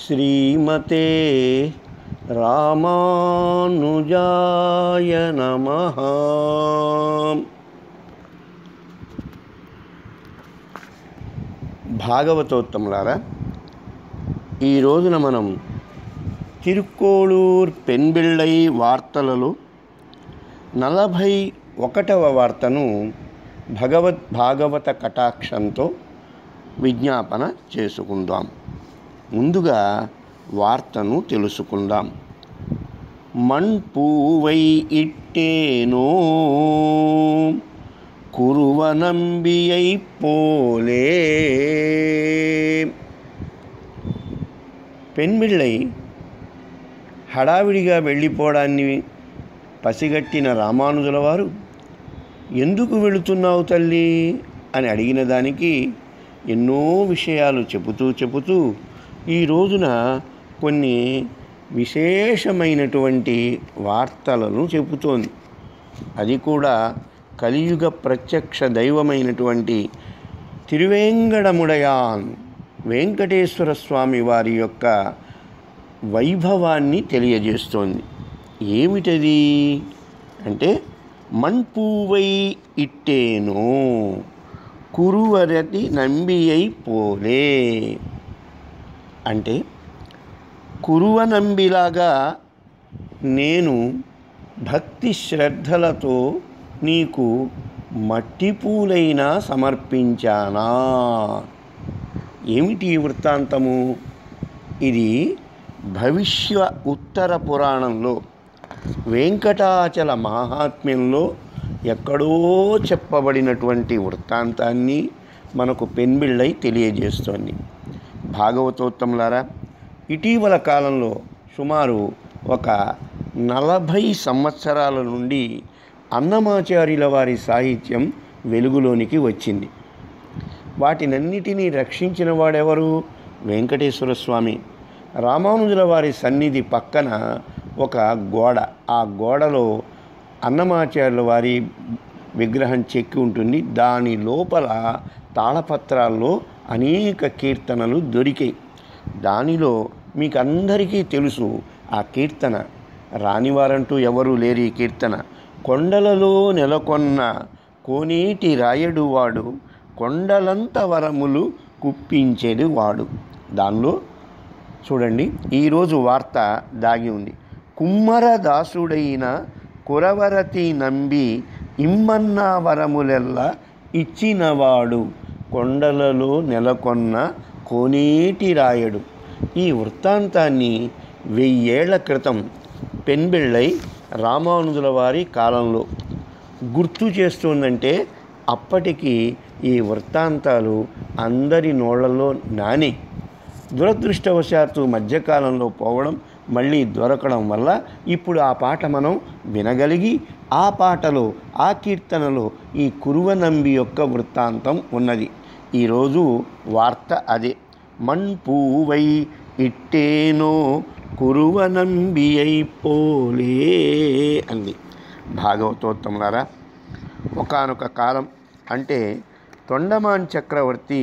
శ్రీమతే రామానుజాయ నమః భాగవతోత్తములారా ఈ రోజున మనం తిరుక్కోళూర్ పెన్బిళ్ళై వార్తలలో నలభై ఒకటవ వార్తను భగవద్ భాగవత కటాక్షంతో విజ్ఞాపన చేసుకుందాం ముందుగా వార్తను తెలుసుకుందాం మణ్పూవై ఇట్టేనో కురువనంబియై పోలే పెన్మిళ్ళై హడావిడిగా వెళ్ళిపోవడాన్ని పసిగట్టిన రామానుజుల వారు ఎందుకు వెళుతున్నావు తల్లి అని అడిగిన దానికి ఎన్నో విషయాలు చెబుతూ చెబుతూ ఈ రోజున కొన్ని విశేషమైనటువంటి వార్తలను చెబుతోంది అది కూడా కలియుగ ప్రత్యక్ష దైవమైనటువంటి తిరువేంగడముడయాన్ వెంకటేశ్వర స్వామి వారి యొక్క వైభవాన్ని తెలియజేస్తోంది ఏమిటది అంటే మణ్పూవై ఇట్టేనో కురువరతి నంబియై పోలే అంటే కురువ నంబిలాగా నేను భక్తి శ్రద్ధలతో నీకు మట్టి పూలైనా సమర్పించానా ఏమిటి ఈ వృత్తాంతము ఇది భవిష్య ఉత్తర పురాణంలో వెంకటాచల మహాత్మ్యంలో ఎక్కడో చెప్పబడినటువంటి వృత్తాంతాన్ని మనకు పెన్బిళ్ళై తెలియజేస్తోంది భాగవతోత్తములారా ఇటీవల కాలంలో సుమారు ఒక నలభై సంవత్సరాల నుండి అన్నమాచార్యుల వారి సాహిత్యం వెలుగులోనికి వచ్చింది వాటినన్నిటినీ రక్షించిన వాడెవరు వెంకటేశ్వర స్వామి రామానుజుల వారి సన్నిధి పక్కన ఒక గోడ ఆ గోడలో అన్నమాచార్యుల వారి విగ్రహం చెక్కి ఉంటుంది దాని లోపల తాళపత్రాల్లో అనేక కీర్తనలు దొరికాయి దానిలో మీకు అందరికీ తెలుసు ఆ కీర్తన రానివారంటూ ఎవరూ లేరు ఈ కీర్తన కొండలలో నెలకొన్న కోనేటి రాయడు వాడు కొండలంత వరములు కుప్పించేది వాడు దానిలో చూడండి ఈరోజు వార్త దాగి ఉంది కుమ్మర దాసుడైన కురవరతి నంబి ఇమ్మన్న వరములెల్లా ఇచ్చినవాడు కొండలలో నెలకొన్న కోనేటి రాయడు ఈ వృత్తాంతాన్ని వెయ్యేళ్ల క్రితం పెన్బిళ్ళై రామానుజుల వారి కాలంలో గుర్తు చేస్తుందంటే అప్పటికి ఈ వృత్తాంతాలు అందరి నోళ్లలో నాని దురదృష్టవశాత్తు మధ్యకాలంలో పోవడం మళ్ళీ దొరకడం వల్ల ఇప్పుడు ఆ పాట మనం వినగలిగి ఆ పాటలో ఆ కీర్తనలో ఈ కురువనంబి యొక్క వృత్తాంతం ఉన్నది ఈరోజు వార్త అదే మణ్పూవై ఇట్టేనో కురువనంబి అయిపోలే అంది భాగవతోత్తములారా ఒకనొక కాలం అంటే తొండమాన్ చక్రవర్తి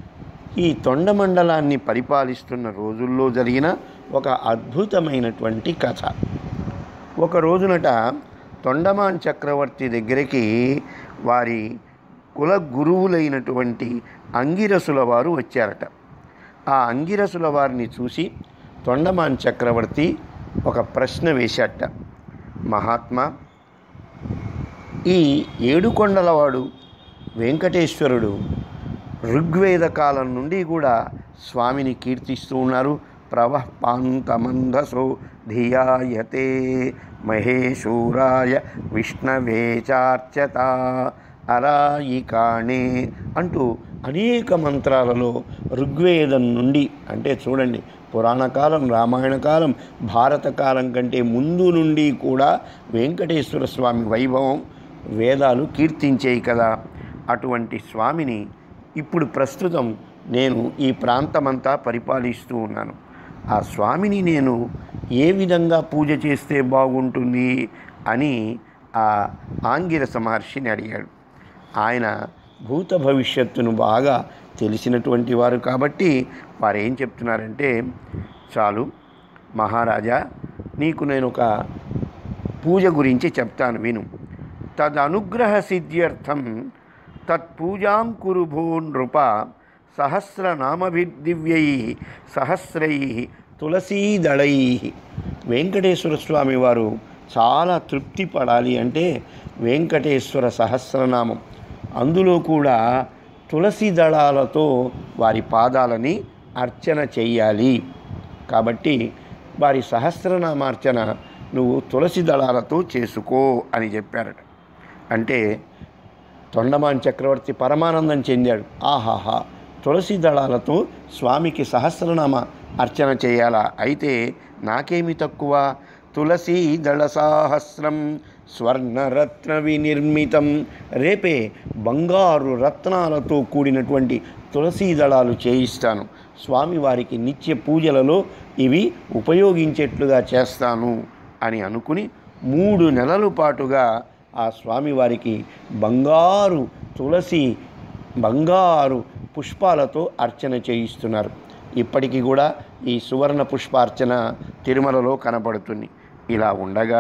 ఈ తొండమండలాన్ని పరిపాలిస్తున్న రోజుల్లో జరిగిన ఒక అద్భుతమైనటువంటి కథ ఒక రోజునట తొండమాన్ చక్రవర్తి దగ్గరికి వారి కుల గురువులైనటువంటి అంగిరసుల వారు వచ్చారట ఆ అంగిరసుల వారిని చూసి తొండమాన్ చక్రవర్తి ఒక ప్రశ్న వేశాట మహాత్మా ఈ ఏడుకొండలవాడు వెంకటేశ్వరుడు ఋగ్వేద కాలం నుండి కూడా స్వామిని కీర్తిస్తూ ఉన్నారు ప్రవహ్పాంతమందసో ధియాయతే మహేశూరాయ విష్ణవే చార్చత అరాయికాణే అంటూ అనేక మంత్రాలలో ఋగ్వేదం నుండి అంటే చూడండి పురాణకాలం రామాయణ కాలం భారత కాలం కంటే ముందు నుండి కూడా వెంకటేశ్వర స్వామి వైభవం వేదాలు కీర్తించేయి కదా అటువంటి స్వామిని ఇప్పుడు ప్రస్తుతం నేను ఈ ప్రాంతమంతా పరిపాలిస్తూ ఉన్నాను ఆ స్వామిని నేను ఏ విధంగా పూజ చేస్తే బాగుంటుంది అని ఆ ఆంగిరస మహర్షిని అడిగాడు ఆయన భూత భవిష్యత్తును బాగా తెలిసినటువంటి వారు కాబట్టి వారు ఏం చెప్తున్నారంటే చాలు మహారాజా నీకు నేను ఒక పూజ గురించి చెప్తాను విను తదనుగ్రహ సిద్ధ్యర్థం తత్పూజాం కురు భూ నృప సహస్రనామభిర్దివ్యై సహస్రై తులసీదళై వెంకటేశ్వర స్వామి వారు చాలా తృప్తి పడాలి అంటే వెంకటేశ్వర సహస్రనామం అందులో కూడా తులసి దళాలతో వారి పాదాలని అర్చన చెయ్యాలి కాబట్టి వారి సహస్రనామార్చన నువ్వు తులసి దళాలతో చేసుకో అని చెప్పారట అంటే తొండమాన్ చక్రవర్తి పరమానందం చెందాడు ఆహాహా తులసి దళాలతో స్వామికి సహస్రనామ అర్చన చేయాలా అయితే నాకేమి తక్కువ తులసీ దళ సాహస్రం స్వర్ణరత్న వినిర్మితం రేపే బంగారు రత్నాలతో కూడినటువంటి తులసీ దళాలు చేయిస్తాను స్వామివారికి నిత్య పూజలలో ఇవి ఉపయోగించేట్లుగా చేస్తాను అని అనుకుని మూడు నెలల పాటుగా ఆ స్వామివారికి బంగారు తులసి బంగారు పుష్పాలతో అర్చన చేయిస్తున్నారు ఇప్పటికీ కూడా ఈ సువర్ణ పుష్పార్చన తిరుమలలో కనపడుతుంది ఇలా ఉండగా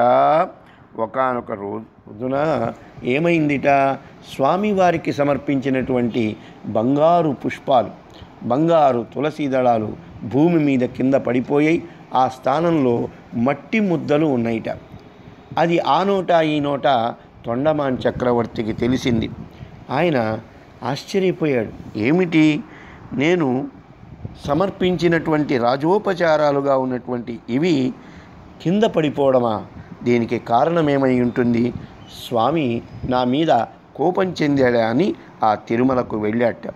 ఒకానొక రోజున ఏమైందిట స్వామివారికి సమర్పించినటువంటి బంగారు పుష్పాలు బంగారు తులసి దళాలు భూమి మీద కింద పడిపోయాయి ఆ స్థానంలో మట్టి ముద్దలు ఉన్నాయిట అది ఆ నోట ఈ నోట తొండమాన్ చక్రవర్తికి తెలిసింది ఆయన ఆశ్చర్యపోయాడు ఏమిటి నేను సమర్పించినటువంటి రాజోపచారాలుగా ఉన్నటువంటి ఇవి కింద పడిపోవడమా దీనికి కారణమేమై ఉంటుంది స్వామి నా మీద కోపం చెందాడా అని ఆ తిరుమలకు వెళ్ళాట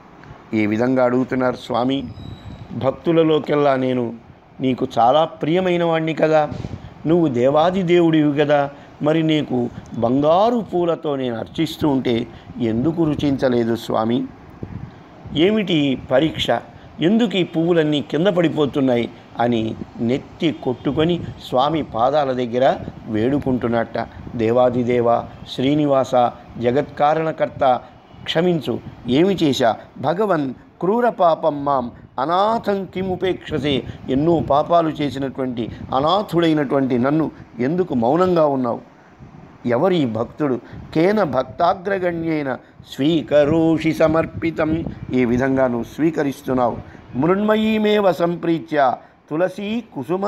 ఈ విధంగా అడుగుతున్నారు స్వామి భక్తులలోకెల్లా నేను నీకు చాలా ప్రియమైన వాణ్ణి కదా నువ్వు దేవాది దేవుడివి కదా మరి నీకు బంగారు పూలతో నేను అర్చిస్తూ ఉంటే ఎందుకు రుచించలేదు స్వామి ఏమిటి పరీక్ష ఎందుకు ఈ పువ్వులన్నీ కింద పడిపోతున్నాయి అని నెత్తి కొట్టుకొని స్వామి పాదాల దగ్గర వేడుకుంటున్నట్ట దేవాదిదేవ శ్రీనివాస జగత్కారణకర్త క్షమించు ఏమి చేశా భగవన్ క్రూర పాపం మాం అనాథం కిముపేక్షసే ఎన్నో పాపాలు చేసినటువంటి అనాథుడైనటువంటి నన్ను ఎందుకు మౌనంగా ఉన్నావు ఎవరి భక్తుడు కేన భక్తాగ్రగణ్యేన స్వీకరోషి సమర్పితం ఈ విధంగా నువ్వు స్వీకరిస్తున్నావు మృణ్మయీమేవ సంప్రీత్య తులసీ కుసుమ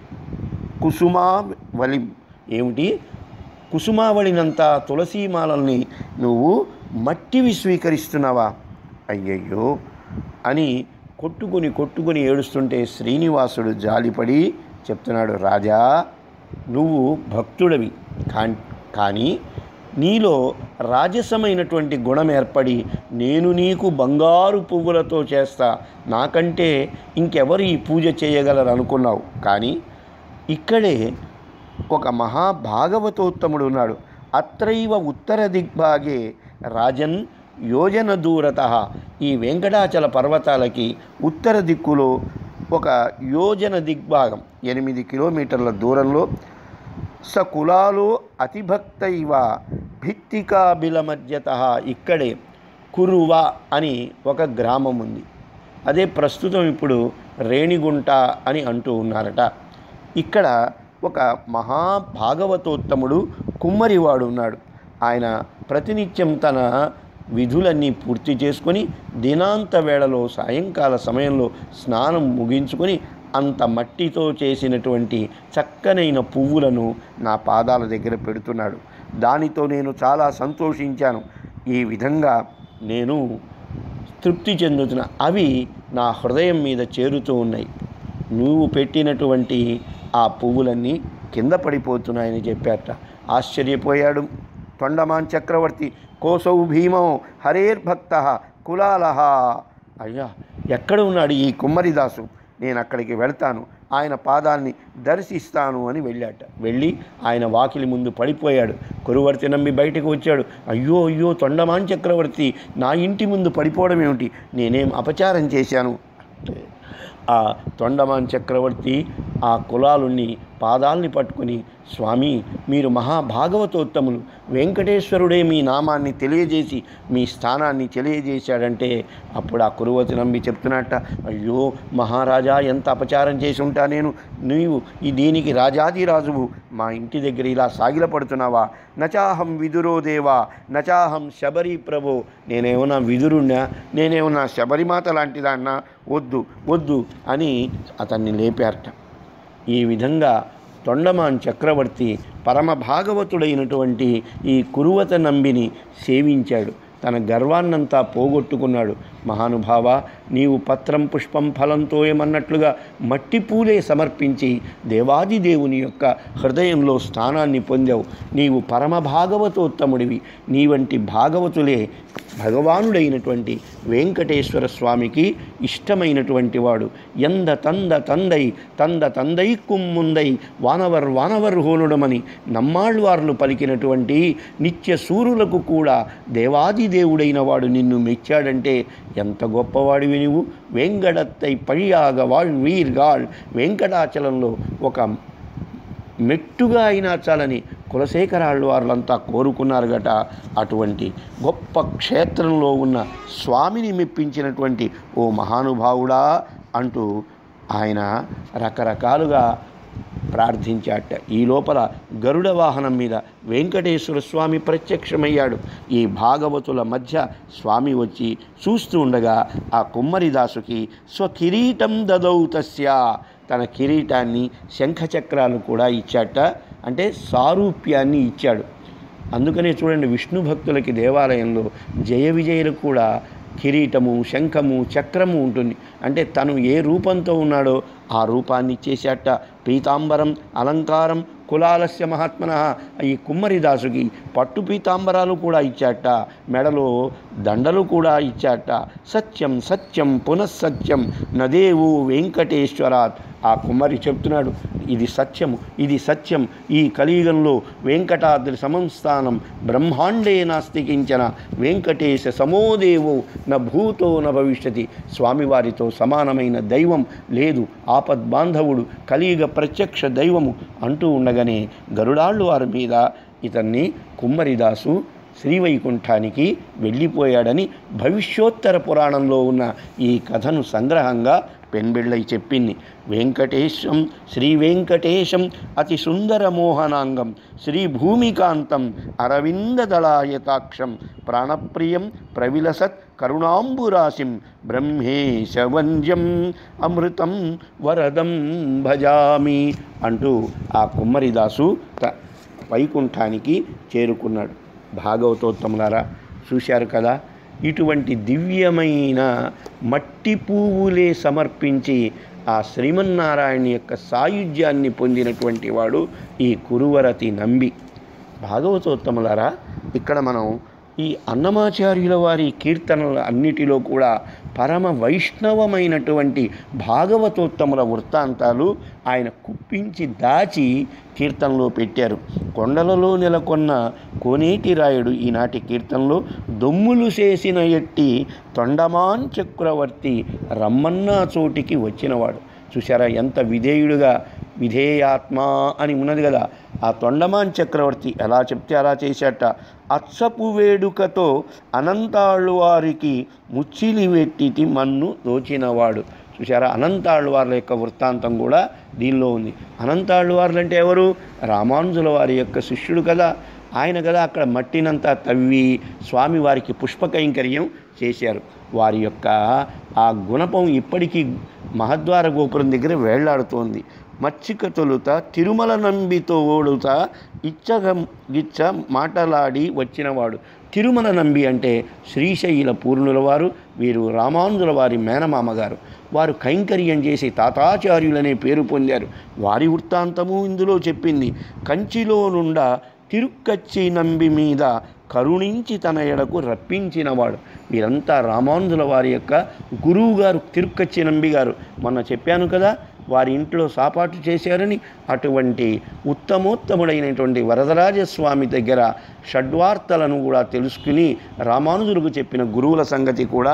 కుసుమావళిం ఏమిటి కుసుమావళినంత తులసీమాలల్ని నువ్వు మట్టివి స్వీకరిస్తున్నావా అయ్యయ్యో అని కొట్టుకొని కొట్టుకొని ఏడుస్తుంటే శ్రీనివాసుడు జాలిపడి చెప్తున్నాడు రాజా నువ్వు భక్తుడవి కా- కానీ నీలో రాజసమైనటువంటి గుణం ఏర్పడి నేను నీకు బంగారు పువ్వులతో చేస్తా నాకంటే ఇంకెవరు ఈ పూజ చేయగలరు అనుకున్నావు కానీ ఇక్కడే ఒక మహాభాగవతోత్తముడు ఉన్నాడు అత్రైవ ఉత్తర దిగ్భాగే రాజన్ యోజన దూరత ఈ వెంకటాచల పర్వతాలకి ఉత్తర దిక్కులో ఒక యోజన దిగ్భాగం ఎనిమిది కిలోమీటర్ల దూరంలో స కులాలో అతిభక్తైవ భిత్తికాబిలమధ్యత ఇక్కడే కురువ అని ఒక గ్రామం ఉంది అదే ప్రస్తుతం ఇప్పుడు రేణిగుంట అని అంటూ ఉన్నారట ఇక్కడ ఒక మహాభాగవతోత్తముడు కుమ్మరివాడు ఉన్నాడు ఆయన ప్రతినిత్యం తన విధులన్నీ పూర్తి చేసుకొని దినాంత వేళలో సాయంకాల సమయంలో స్నానం ముగించుకొని అంత మట్టితో చేసినటువంటి చక్కనైన పువ్వులను నా పాదాల దగ్గర పెడుతున్నాడు దానితో నేను చాలా సంతోషించాను ఈ విధంగా నేను తృప్తి చెందుతున్న అవి నా హృదయం మీద చేరుతూ ఉన్నాయి నువ్వు పెట్టినటువంటి ఆ పువ్వులన్నీ కింద పడిపోతున్నాయని చెప్పారట ఆశ్చర్యపోయాడు తొండమాన్ చక్రవర్తి కోసౌ భీమో హరేర్భక్త కులాలహ అయ్యా ఎక్కడ ఉన్నాడు ఈ కుమ్మరిదాసు నేను అక్కడికి వెళ్తాను ఆయన పాదాల్ని దర్శిస్తాను అని వెళ్ళాట వెళ్ళి ఆయన వాకిలి ముందు పడిపోయాడు కురువర్తి నమ్మి బయటకు వచ్చాడు అయ్యో అయ్యో తొండమాన్ చక్రవర్తి నా ఇంటి ముందు పడిపోవడం ఏమిటి నేనేం అపచారం చేశాను అంటే ఆ తొండమాన్ చక్రవర్తి ఆ కులాలుని పాదాల్ని పట్టుకుని స్వామి మీరు మహాభాగవతోత్తములు వెంకటేశ్వరుడే మీ నామాన్ని తెలియజేసి మీ స్థానాన్ని తెలియజేశాడంటే అప్పుడు ఆ కురువతి నమ్మి చెప్తున్నట్ట అయ్యో మహారాజా ఎంత అపచారం చేసి ఉంటా నేను నీవు ఈ దీనికి రాజాదిరాజువు మా ఇంటి దగ్గర ఇలా సాగిలపడుతున్నావా నచాహం విదురో దేవా నచాహం శబరి ప్రభో నేనేమన్నా విదురుణ్ణా నేనేమన్నా శబరిమాత లాంటిదాన్నా వద్దు వద్దు అని అతన్ని లేపారట ఈ విధంగా తొండమాన్ చక్రవర్తి పరమ భాగవతుడైనటువంటి ఈ కురువత నంబిని సేవించాడు తన గర్వాన్నంతా పోగొట్టుకున్నాడు మహానుభావ నీవు పత్రం పుష్పం ఫలంతో ఏమన్నట్లుగా మట్టి పూలే సమర్పించి దేవాదిదేవుని యొక్క హృదయంలో స్థానాన్ని పొందావు నీవు పరమ భాగవతోత్తముడివి నీ వంటి భాగవతులే భగవానుడైనటువంటి వెంకటేశ్వర స్వామికి ఇష్టమైనటువంటి వాడు ఎంద తంద తందై తంద తందై కుమ్ముందై వానవర్ వానవర్ హోనుడమని నమ్మాళ్వార్లు పలికినటువంటి నిత్య సూరులకు కూడా దేవాదిదేవుడైన వాడు నిన్ను మెచ్చాడంటే ఎంత గొప్పవాడివి నువ్వు వెంకటత్తై పழிయాగ వాళ్ వీర్గాళ్ వెంకటాచలంలో ఒక మెట్టుగా అయినా చాలని కులశేఖరాళ్ళు వాళ్ళంతా కోరుకున్నారు గట అటువంటి గొప్ప క్షేత్రంలో ఉన్న స్వామిని మెప్పించినటువంటి ఓ మహానుభావుడా అంటూ ఆయన రకరకాలుగా ప్రార్థించాట ఈ లోపల గరుడ వాహనం మీద వెంకటేశ్వర స్వామి ప్రత్యక్షమయ్యాడు ఈ భాగవతుల మధ్య స్వామి వచ్చి చూస్తూ ఉండగా ఆ కుమ్మరిదాసుకి స్వకిరీటం దదౌ తస్య తన కిరీటాన్ని శంఖచక్రాలు కూడా ఇచ్చాట అంటే సారూప్యాన్ని ఇచ్చాడు అందుకనే చూడండి విష్ణు భక్తులకి దేవాలయంలో జయ విజయులకు కూడా కిరీటము శంఖము చక్రము ఉంటుంది అంటే తను ఏ రూపంతో ఉన్నాడో ఆ రూపాన్ని ఇచ్చేసేట పీతాంబరం అలంకారం కులాలస్య మహాత్మన ఈ కుమ్మరిదాసుకి పట్టు పీతాంబరాలు కూడా ఇచ్చాట మెడలో దండలు కూడా ఇచ్చాట సత్యం సత్యం పునఃసత్యం నదేవు వెంకటేశ్వరాత్ ఆ కుమ్మరి చెప్తున్నాడు ఇది సత్యము ఇది సత్యం ఈ కలియుగంలో వెంకటాద్రి సమంస్థానం బ్రహ్మాండే నాస్తికించిన వెంకటేశ సమోదేవో న భూతో న భవిష్యతి స్వామివారితో సమానమైన దైవం లేదు ఆపద్బాంధవుడు కలియుగ ప్రత్యక్ష దైవము అంటూ ఉండగానే గరుడాళ్ళు వారి మీద ఇతన్ని కుమ్మరిదాసు శ్రీవైకుంఠానికి వెళ్ళిపోయాడని భవిష్యోత్తర పురాణంలో ఉన్న ఈ కథను సంగ్రహంగా పెన్బిళ్ళై చెప్పింది వెంకటేశం శ్రీ వెంకటేశం అతి సుందర మోహనాంగం శ్రీ భూమికాంతం అరవిందదళాయతాక్షం ప్రాణప్రియం ప్రవిలసత్ కరుణాంబురాశిం బ్రహ్మేశవంద్యం అమృతం వరదం భజామి అంటూ ఆ కుమ్మరిదాసు త వైకుంఠానికి చేరుకున్నాడు భాగవతోత్తములారా చూశారు కదా ఇటువంటి దివ్యమైన మట్టి పువ్వులే సమర్పించి ఆ శ్రీమన్నారాయణ యొక్క సాయుధ్యాన్ని పొందినటువంటి వాడు ఈ కురువరతి నంబి భాగవతోత్తములారా ఇక్కడ మనం ఈ అన్నమాచార్యుల వారి కీర్తనల అన్నిటిలో కూడా పరమ వైష్ణవమైనటువంటి భాగవతోత్తముల వృత్తాంతాలు ఆయన కుప్పించి దాచి కీర్తనలో పెట్టారు కొండలలో నెలకొన్న కోనేటి రాయుడు ఈనాటి కీర్తనలో దొమ్ములు చేసిన ఎట్టి తొండమాన్ చక్రవర్తి రమ్మన్నా చోటికి వచ్చినవాడు చూసారా ఎంత విధేయుడుగా విధేయాత్మ అని ఉన్నది కదా ఆ తొండమాన్ చక్రవర్తి ఎలా చెప్తే అలా చేశాట అచ్చపు వేడుకతో అనంతాళ్ళు వారికి ముచ్చిలి వెట్టిటి మన్ను దోచినవాడు చూసారా అనంతాళ్ళు వారి యొక్క వృత్తాంతం కూడా దీనిలో ఉంది అనంతాళ్ళు వార్లు అంటే ఎవరు రామానుజుల వారి యొక్క శిష్యుడు కదా ఆయన కదా అక్కడ మట్టినంతా తవ్వి స్వామి వారికి పుష్పకైంకర్యం చేశారు వారి యొక్క ఆ గుణపం ఇప్పటికీ మహద్వార గోపురం దగ్గర వేళ్లాడుతోంది మచ్చిక తొలుత తిరుమల నంబితో ఓడుత ఇచ్చగ గిచ్చ మాటలాడి వచ్చినవాడు తిరుమల నంబి అంటే శ్రీశైల పూర్ణుల వారు వీరు రామానుజుల వారి మేనమామ గారు వారు కైంకర్యం చేసి తాతాచార్యులనే పేరు పొందారు వారి వృత్తాంతము ఇందులో చెప్పింది కంచిలో నుండా తిరుక్కచ్చి నంబి మీద కరుణించి తన ఎడకు రప్పించినవాడు వీరంతా రామానుజుల వారి యొక్క గురువు గారు తిరుక్కచ్చి నంబి గారు మొన్న చెప్పాను కదా వారి ఇంట్లో సాపాటు చేశారని అటువంటి ఉత్తమోత్తముడైనటువంటి వరదరాజస్వామి దగ్గర షడ్వార్తలను కూడా తెలుసుకుని రామానుజులకు చెప్పిన గురువుల సంగతి కూడా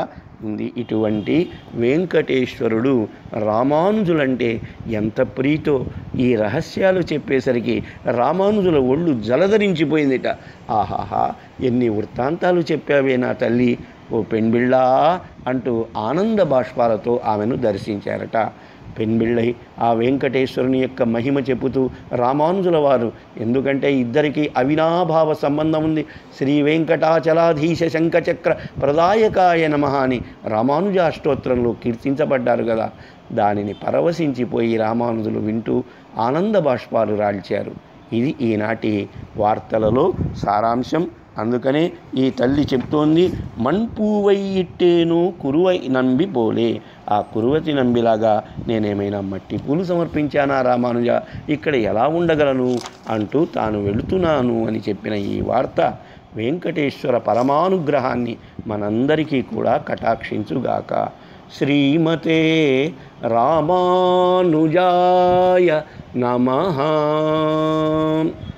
ఉంది ఇటువంటి వెంకటేశ్వరుడు రామానుజులంటే ఎంత ప్రీతో ఈ రహస్యాలు చెప్పేసరికి రామానుజుల ఒళ్ళు జలధరించిపోయిందిట ఆహాహా ఎన్ని వృత్తాంతాలు చెప్పావే నా తల్లి ఓ పెൺబిళ్ళా అంటూ ఆనంద బాష్పాలతో ఆమెను దర్శించారట పెన్బిళ్ళై ఆ వెంకటేశ్వరుని యొక్క మహిమ చెబుతూ రామానుజుల వారు ఎందుకంటే ఇద్దరికి అవినాభావ సంబంధం ఉంది శ్రీ వెంకటాచలాధీశ శంఖచక్ర ప్రదాయకాయ నమ అని రామానుజ అష్టోత్తరంలో కీర్తించబడ్డారు కదా దానిని పరవశించిపోయి రామానుజులు వింటూ ఆనంద బాష్పాలు రాల్చారు ఇది ఈనాటి వార్తలలో సారాంశం అందుకనే ఈ తల్లి చెప్తోంది మణ్పూవై ఇట్టేను కురువై నంబి పోలే ఆ కురువతి నంబిలాగా నేనేమైనా మట్టి పూలు సమర్పించానా రామానుజ ఇక్కడ ఎలా ఉండగలను అంటూ తాను వెళుతున్నాను అని చెప్పిన ఈ వార్త వెంకటేశ్వర పరమానుగ్రహాన్ని మనందరికీ కూడా కటాక్షించుగాక శ్రీమతే రామానుజాయ నమః